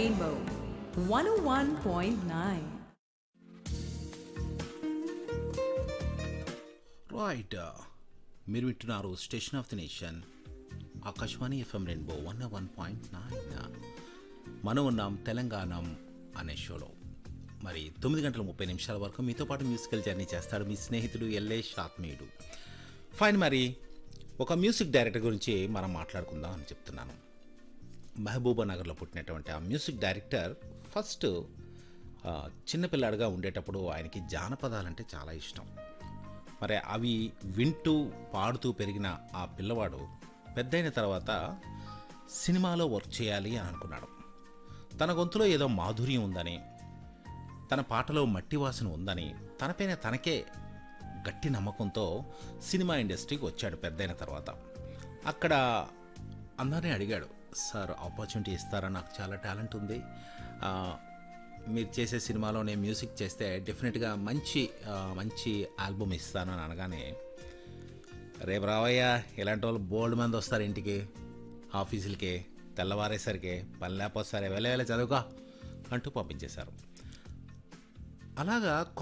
Rainbow 101.9. Right మీరు వింటున్నారు station of the nation Akashvani FM rainbow one one point nine మనం ఉన్నాం తెలంగాణ అనే షోలో మరి తొమ్మిది గంటల ముప్పై నిమిషాల వరకు మీతో పాటు మ్యూజికల్ జర్నీ చేస్తాడు మీ స్నేహితుడు ఎల్లేష్ ఆత్మీయుడు ఫైన్ మరి ఒక మ్యూజిక్ డైరెక్టర్ గురించి మనం మాట్లాడుకుందాం అని చెప్తున్నాను మహబూబా నగర్లో పుట్టినటువంటి ఆ మ్యూజిక్ డైరెక్టర్ ఫస్ట్ ఆ, చిన్నపిల్లాడుగా ఉండేటప్పుడు ఆయనకి జానపదాలంటే చాలా ఇష్టం మరి అవి వింటూ పాడుతూ పెరిగిన ఆ పిల్లవాడు పెద్దయిన తర్వాత సినిమాలో వర్క్ చేయాలి అని అనుకున్నాడు తన గొంతులో ఏదో మాధుర్యం ఉందని తన పాటలో మట్టి వాసన ఉందని తనపైన తనకే గట్టి నమ్మకంతో సినిమా ఇండస్ట్రీకి వచ్చాడు పెద్దయిన తర్వాత అక్కడ అందరినీ అడిగాడు సార్ ఆపర్చునిటీ ఇస్తారా నాకు చాలా టాలెంట్ ఉంది ఆ, మీరు చేసే సినిమాలో నేను మ్యూజిక్ చేస్తే డెఫినెట్గా మంచి ఆ, మంచి ఆల్బమ్ ఇస్తాను అని అనగానే రేపు రావయ్యా ఇలాంటి వాళ్ళు బోల్డ్ మంది వస్తారు ఇంటికి ఆఫీసులకి తెల్లవారేసరికి పని లేకపోతే సరే వెళ్ళే వెళ్ళే చదువుకో అంటూ పంపించేశారు అలాగా